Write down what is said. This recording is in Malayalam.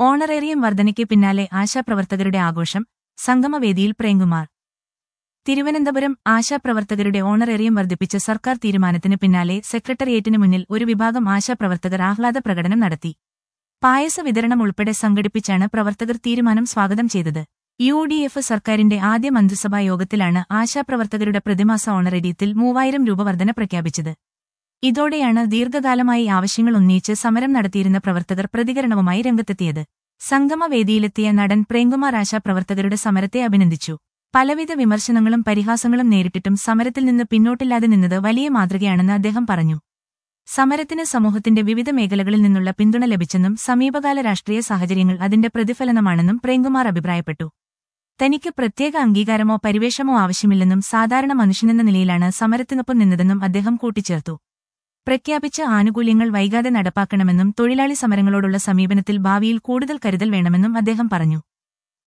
ഓണറേറിയം വർധനയ്ക്ക് പിന്നാലെ ആശാപ്രവർത്തകരുടെ ആഘോഷം സംഗമവേദിയിൽ പ്രേംകുമാർ തിരുവനന്തപുരം ആശാപ്രവർത്തകരുടെ ഓണറേറിയം വർദ്ധിപ്പിച്ച സർക്കാർ തീരുമാനത്തിന് പിന്നാലെ സെക്രട്ടേറിയറ്റിന് മുന്നിൽ ഒരു വിഭാഗം ആശാപ്രവർത്തകർ ആഹ്ലാദ പ്രകടനം നടത്തി പായസ വിതരണം ഉൾപ്പെടെ സംഘടിപ്പിച്ചാണ് പ്രവർത്തകർ തീരുമാനം സ്വാഗതം ചെയ്തത് യു ഡി എഫ് സർക്കാരിന്റെ ആദ്യ മന്ത്രിസഭാ യോഗത്തിലാണ് ആശാപ്രവർത്തകരുടെ പ്രതിമാസ ഓണറേറിയത്തിൽ മൂവായിരം രൂപ വർധന പ്രഖ്യാപിച്ചത് ഇതോടെയാണ് ദീർഘകാലമായി ആവശ്യങ്ങൾ ഉന്നയിച്ച് സമരം നടത്തിയിരുന്ന പ്രവർത്തകർ പ്രതികരണവുമായി രംഗത്തെത്തിയത് സംഗമവേദിയിലെത്തിയ നടൻ പ്രേംകുമാർ ആശാപ്രവർത്തകരുടെ സമരത്തെ അഭിനന്ദിച്ചു പലവിധ വിമർശനങ്ങളും പരിഹാസങ്ങളും നേരിട്ടിട്ടും സമരത്തിൽ നിന്ന് പിന്നോട്ടില്ലാതെ നിന്നത് വലിയ മാതൃകയാണെന്ന് അദ്ദേഹം പറഞ്ഞു സമരത്തിന് സമൂഹത്തിന്റെ വിവിധ മേഖലകളിൽ നിന്നുള്ള പിന്തുണ ലഭിച്ചെന്നും സമീപകാല രാഷ്ട്രീയ സാഹചര്യങ്ങൾ അതിന്റെ പ്രതിഫലനമാണെന്നും പ്രേംകുമാർ അഭിപ്രായപ്പെട്ടു തനിക്ക് പ്രത്യേക അംഗീകാരമോ പരിവേഷമോ ആവശ്യമില്ലെന്നും സാധാരണ മനുഷ്യനെന്ന നിലയിലാണ് സമരത്തിനൊപ്പം നിന്നതെന്നും അദ്ദേഹം കൂട്ടിച്ചേർത്തു പ്രഖ്യാപിച്ച ആനുകൂല്യങ്ങൾ വൈകാതെ നടപ്പാക്കണമെന്നും തൊഴിലാളി സമരങ്ങളോടുള്ള സമീപനത്തിൽ ഭാവിയിൽ കൂടുതൽ കരുതൽ വേണമെന്നും അദ്ദേഹം പറഞ്ഞു